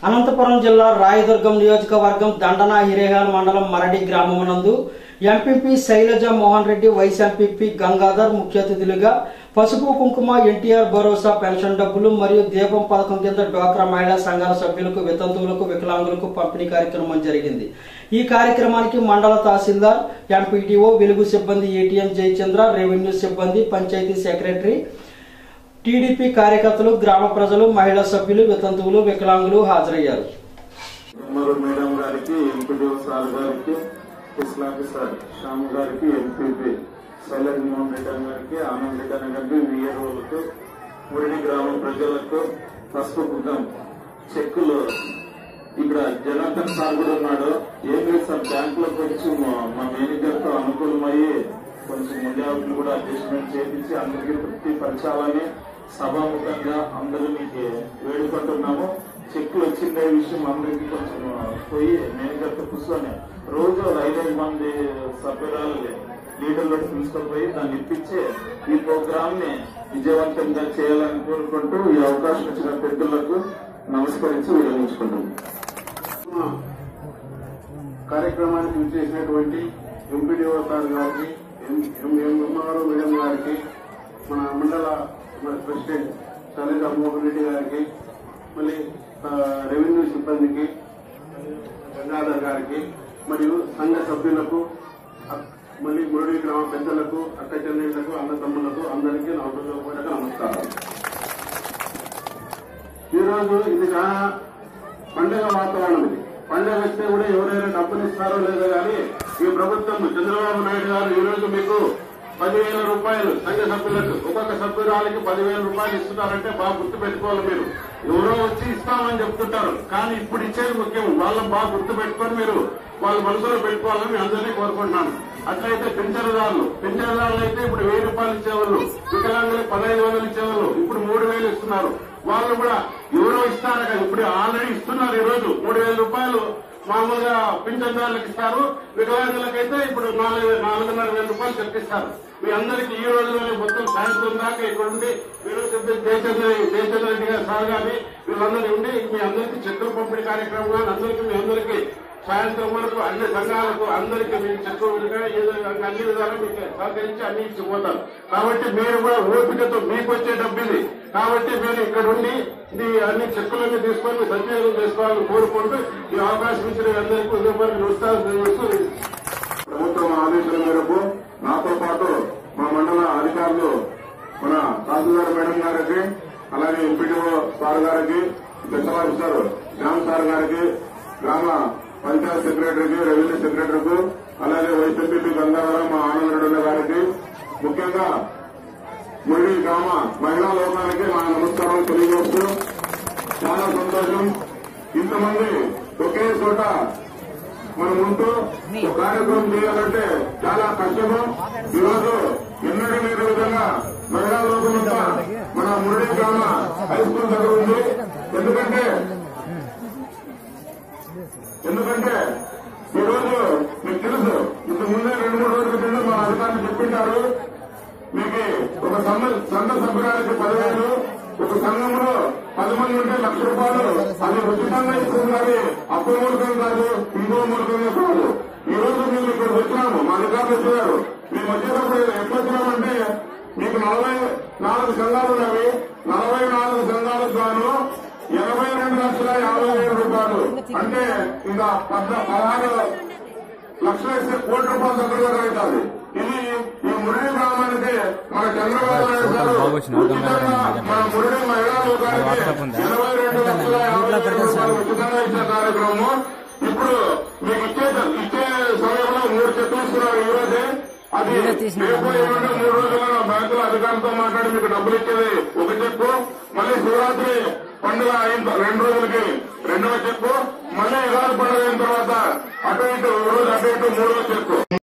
అనంతపురం జిల్లా రాయదుర్గం నియోజకవర్గం దండన హిరేహాల్ మండలం మరడి గ్రామమునందు MPP Sailaja Mohan Reddy vice MPP Gangadhar ముఖ్య అతిథులుగా పసుపు కుంకుమ ఎన్టీఆర్ భరోసా పెన్షన్ డబ్బులు మరియు దీపం పథకం కింద డ్వాక్రా మహిళా సంఘాల సభ్యులకు వితంతువులకు వికలాంగులకు పంపిణీ కార్యక్రమం జరిగింది ఈ కార్యక్రమానికి మండల తహసీల్దార్ ఎంపీటీఓ వెలుగు సిబ్బంది ఏటీఎం జయచంద్ర రెవెన్యూ సిబ్బంది పంచాయతీ సెక్రటరీ టీడీపీ కార్యకర్తలు గ్రామ ప్రజలు మహిళా సభ్యులు వితంతువులు వికలాంగులు హాజరయ్యారు ఉమ్మరు మేడం గారికి ఎంపీడీ సార్ గారికి స్పెషల్ ఆఫీసర్ శ్యామ్ గారికి ఎంపీపీ శైలజ్ మోహన్ రెడ్డి గారికి ఆనంద్ రెడ్డి అన్న గారికి విఆర్ఓలకు మురిడి గ్రామం ప్రజలకు పసుపు కుంకం చెక్కులు ఇక్కడ జనార్దన్ సార్ కూడా ఉన్నాడు ఏం లేదు సార్ బ్యాంక్ లో కొంచెం మా మేనేజర్ తో అనుకూలమయ్యి కొంచెం ముందేవట్లు కూడా అడ్జస్ట్మెంట్ చేపించి అందరికీ తృప్తి పరచాలని సభాముఖంగా అందరూ మీకు వేడుకుంటున్నాము చెక్కులు వచ్చిందే విషయం అందరికీ కొంచెం పోయి మేనేజర్ తో కూర్చొని రోజు ఒక ఐదైదు మంది సభ్యురాలు లీడర్లను తీసుకొని పోయి దాన్ని ఇప్పించి ఈ ప్రోగ్రామ్ ని విజయవంతంగా చేయాలని కోరుకుంటూ ఈ అవకాశం ఇచ్చిన పెద్దలకు నమస్కరించి విరమించుకుంటున్నాను కార్యక్రమానికి విచ్చేసినటువంటి ఎంపీడీఓ సార్ గారికి ఎంఆర్ఓ మేడం గారికి మన మండల మన ప్రెసిడెంట్ శైలజ మోహన్ రెడ్డి గారికి మళ్ళీ ఆ, రెవెన్యూ సిబ్బందికి గంగాధర్ గారికి మరియు సంఘ సభ్యులకు అక్- మళ్ళీ మురళి గ్రామ పెద్దలకు అక్క చెల్లెళ్లకు అన్న తమ్ములకు అందరికీ నా హృదయపూర్వక నమస్కారం ఈరోజు ఇది చాలా పండుగ వాతావరణం ఇది పండుగ వస్తే కూడా ఎవరైనా డబ్బులు ఇస్తారో లేదో కానీ ఈ ప్రభుత్వం చంద్రబాబు నాయుడు గారు ఈ రోజు మీకు పదివేల రూపాయలు సంఘ సభ్యులకు ఒక్కొక్క సభ్యురాలకి పదివేల రూపాయలు ఇస్తున్నారంటే బాగా గుర్తు పెట్టుకోవాలి మీరు ఎవరో వచ్చి ఇస్తామని చెప్తుంటారు కానీ ఇప్పుడు ఇచ్చేది ముఖ్యం వాళ్ళని బాగా గుర్తు పెట్టుకొని మీరు వాళ్ళ మనసులో పెట్టుకోవాలని మీ అందరినీ కోరుకుంటున్నాను అట్లయితే పింఛనదారులు పింఛనదారులు అయితే ఇప్పుడు వెయ్యి రూపాయలు ఇచ్చేవాళ్ళు వికలాంగులకు పదహైదు వందలు ఇచ్చేవాళ్ళు ఇప్పుడు మూడు వేలు ఇస్తున్నారు వాళ్ళు కూడా ఎవరో ఇస్తారట ఇప్పుడు ఆల్రెడీ ఇస్తున్నారు ఈ రోజు మూడు వేల రూపాయలు మామూలుగా పింఛన్దారులకు ఇస్తారు వికలాంగులకైతే ఇప్పుడు నాలుగు నాలుగున్నర వేల రూపాయలు చెప్పిస్తారు మీ అందరికీ ఈ రోజులోనే మొత్తం సాయంత్రం దాకా ఇక్కడ ఉండి మీరు జయచంద్ర జయచంద్ర రెడ్డి గారు సార్ గాని వీళ్ళందరూ ఉండి మీ అందరికీ చెక్కుల పంపిణీ కార్యక్రమం కానీ అందరికీ మీ అందరికీ సాయంత్రం వరకు అన్ని సంఘాలకు అందరికీ మీకు చెక్కులుగా ఏదో విధంగా అన్ని విధాలు మీకు సహకరించి అన్ని ఇచ్చిపోతారు కాబట్టి మీరు కూడా ఓపికతో మీకు వచ్చే డబ్బు ఇది కాబట్టి మీరు ఇక్కడ ఉండి ఇది అన్ని చెక్కులన్నీ తీసుకొని మీ సద్వినియోగం చేసుకోవాలని కోరుకుంటూ ఈ అవకాశం ఇచ్చిన మీ అందరికీ హృదయపూర్వక నమస్కారం తెలియజేస్తూ ప్రభుత్వం ఆదేశాల మేరకు నాతో పాటు మా మండల అధికారులు మన తహసీల్దార్ మేడం గారికి అలాగే ఎంపీడీఓ సార్ గారికి స్పెషల్ ఆఫీసర్ శ్యామ్ సార్ గారికి గ్రామ పంచాయత్ సెక్రటరీకి రెవెన్యూ సెక్రటరీకి అలాగే వైసీపీ గంగాధరం మా ఆనందరెడ్డి గారికి ముఖ్యంగా మురళి గ్రామ మహిళా లోకానికి మా నమస్కారం తెలియజేస్తూ చాలా సంతోషం ఇంతమంది ఒకే చోట మనం ఉంటూ ఒక కార్యక్రమం చేయాలంటే చాలా కష్టము ఈరోజు ఎన్నడూ లేని విధంగా మహిళా లోకమంతా మన మురళి గ్రామ హై స్కూల్ దగ్గర ఉంది ఎందుకంటే ఎందుకంటే ఈ రోజు మీకు తెలుసు ఇంతకు ముందే రెండు మూడు రోజుల క్రితం మా అధికారులు చెప్పింటారు మీకు ఒక సంఘ సంఘ సభ్యురాలకి పదివేలు ఒక సంఘంలో పది మంది ఉంటే లక్ష రూపాయలు అది ఉచితంగా ఇస్తున్నది అప్పు మూలకం కాదు ఇంకో మూలకంగా కాదు ఈ రోజు మేము ఇక్కడ వచ్చినాము మా అధికారులు వచ్చారు మేము వచ్చేటప్పుడు ఎట్లా వచ్చినామంటే మీకు నలభై నాలుగు సంఘాలు ఉన్నవి నలభై నాలుగు సంఘాలకు గాను ఎనభై రెండు లక్షల యాభై వేల రూపాయలు అంటే ఇంకా పద్న పదహారు లక్షలు ఇస్తే కోటి రూపాయలు దగ్గర దగ్గర అవుతుంది ఇది ఈ మురళి గ్రామానికి మన చంద్రబాబు నాయుడు గారు ఉచితంగా మన మురళి మహిళా లోకానికి ఎనభై రెండు లక్షల యాభై వేల రూపాయలు ఉచితంగా ఇచ్చిన కార్యక్రమం ఇప్పుడు మీకు ఇచ్చే ఇచ్చే సమయంలో మూడు చెట్లు ఇస్తున్నారు ఈ రోజే అది రేపు ఎల్లుండి మూడు రోజుల్లో నా బ్యాంకుల అధికారులతో మాట్లాడి మీకు డబ్బులు ఇచ్చేది ఒక చెప్పు మళ్ళీ శివరాత్రి పండుగ అయిన రెండు రోజులకి రెండవ చెప్పు మళ్ళీ ఉగాది పండుగ అయిన తర్వాత అటు ఇటు ఒక రోజు అటు ఇటు మూడవ చెప్పు